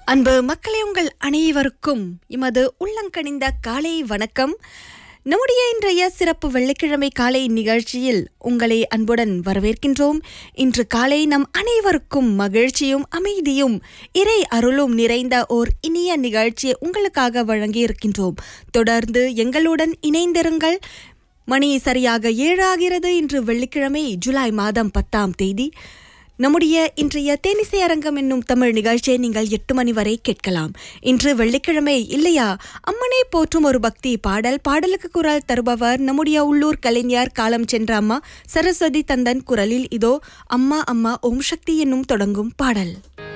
அன்பு மக்களே உங்கள் அனைவருக்கும் எமது உள்ளங்கணிந்த காலை வணக்கம் நம்முடைய இன்றைய சிறப்பு வெள்ளிக்கிழமை காலை நிகழ்ச்சியில் உங்களை அன்புடன் வரவேற்கின்றோம் இன்று காலை நம் அனைவருக்கும் மகிழ்ச்சியும் அமைதியும் இறை அருளும் நிறைந்த ஓர் இனிய நிகழ்ச்சியை உங்களுக்காக வழங்கியிருக்கின்றோம் தொடர்ந்து எங்களுடன் இணைந்திருங்கள் மணி சரியாக ஏழாகிறது இன்று வெள்ளிக்கிழமை ஜூலை மாதம் பத்தாம் தேதி நம்முடைய இன்றைய தேனிசை அரங்கம் என்னும் தமிழ் நிகழ்ச்சியை நீங்கள் எட்டு மணி வரை கேட்கலாம் இன்று வெள்ளிக்கிழமை இல்லையா அம்மனை போற்றும் ஒரு பக்தி பாடல் பாடலுக்கு குரல் தருபவர் நம்முடைய உள்ளூர் கலைஞர் காலம் சென்ற அம்மா சரஸ்வதி தந்தன் குரலில் இதோ அம்மா அம்மா ஓம் சக்தி என்னும் தொடங்கும் பாடல்